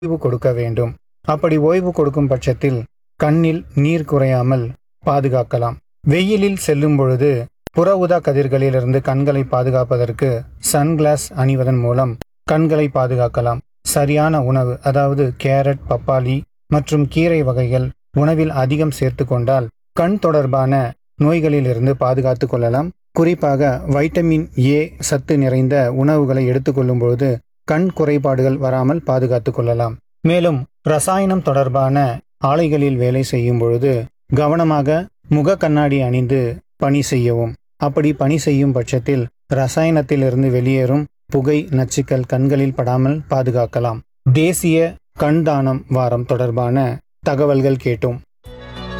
ஓய்வு கொடுக்க வேண்டும் அப்படி ஓய்வு கொடுக்கும் பட்சத்தில் கண்ணில் நீர் குறையாமல் பாதுகாக்கலாம் வெயிலில் செல்லும் பொழுது புற ஊதா கதிர்களிலிருந்து கண்களை பாதுகாப்பதற்கு சன்கிளாஸ் அணிவதன் மூலம் கண்களை பாதுகாக்கலாம் சரியான உணவு அதாவது கேரட் பப்பாளி மற்றும் கீரை வகைகள் உணவில் அதிகம் சேர்த்து கொண்டால் கண் தொடர்பான நோய்களிலிருந்து பாதுகாத்து கொள்ளலாம் குறிப்பாக வைட்டமின் ஏ சத்து நிறைந்த உணவுகளை எடுத்துக்கொள்ளும் பொழுது கண் குறைபாடுகள் வராமல் பாதுகாத்து கொள்ளலாம் மேலும் ரசாயனம் தொடர்பான ஆலைகளில் வேலை செய்யும் பொழுது கவனமாக முக கண்ணாடி அணிந்து பணி செய்யவும் அப்படி பணி செய்யும் பட்சத்தில் ரசாயனத்திலிருந்து வெளியேறும் புகை நச்சுக்கள் கண்களில் படாமல் பாதுகாக்கலாம் தேசிய கண் தானம் வாரம் தொடர்பான தகவல்கள் கேட்டோம்